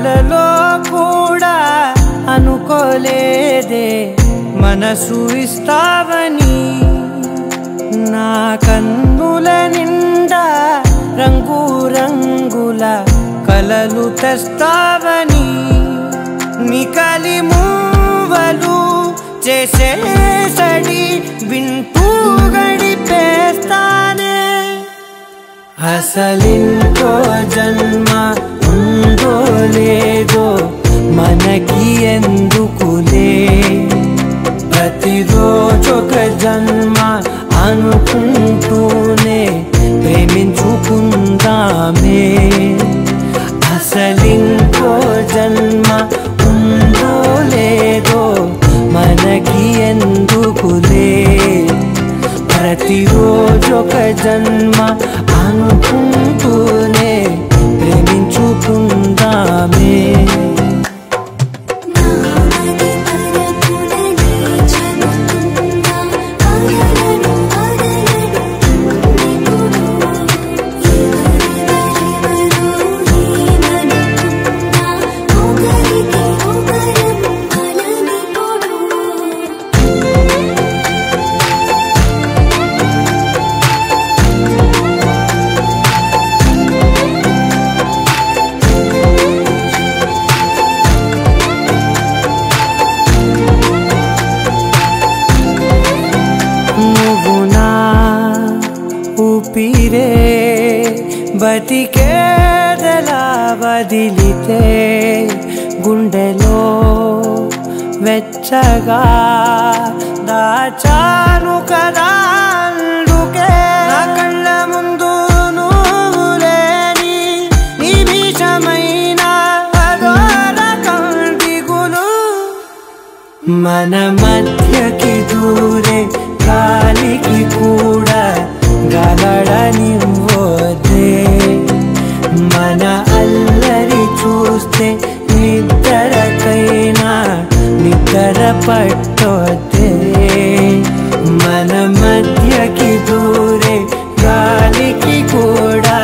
కలలో కూడా అనుకోలేదే మనసు ఇస్తావని నా కన్నుల నిండా రంగు రంగుల కలలు తెస్తావని నికలి మూవలు చేసేసడి వింటూ గడిపేస్తానే అసలింకో జన్మ ఉందో లేదో మనకి ఎందుకులే ప్రతిరోజొక జన్మ అనుకుంటూనే ప్రేమించుకుందామే అసలింకో జన్మ ఉందో లేదో మనకి ఎందుకులే ప్రతిరోజొక జన్మ అనుకుంటూనే ప్రేమించుకుందామే నామది పరపులని చెబుతున్నా అగలను అగలను నిపుడు ఎవరెవరెవరో ఏమనుకున్నా ఒకరికి ఒకరం అలమిపోడు నువ్వు నా ఊపిరే బతికేదలా వదిలితే గుండెలో వెచ్చగా దాచాను కదా అందుకే నా కళ్ళ ముందు నువ్వు లేని నిమిషమైన అదోర కంటిగులు మన మధ్యకి దూరే గాలికి కూడా గలడనివ్వదే మన అల్లరి చూస్తే నిద్రకైనా నిద్ర పట్టొద్దే మన మధ్యకి దూరే గాలికి కూడా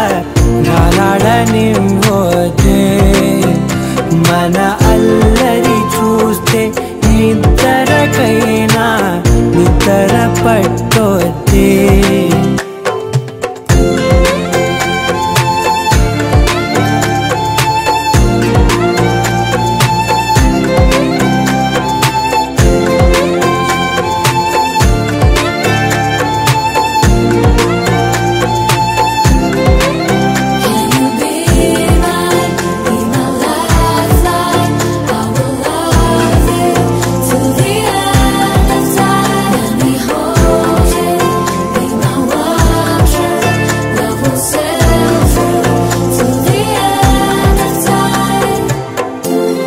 గలడనివ్వదే మన అల్లరి చూస్తే నిద్రకైనా నిద్ర పట్టొద్దే Can you be mine? Be my lifeline. I will love you till the end of time. Let me hold you. Be my one true. Love will sail through till the end of time.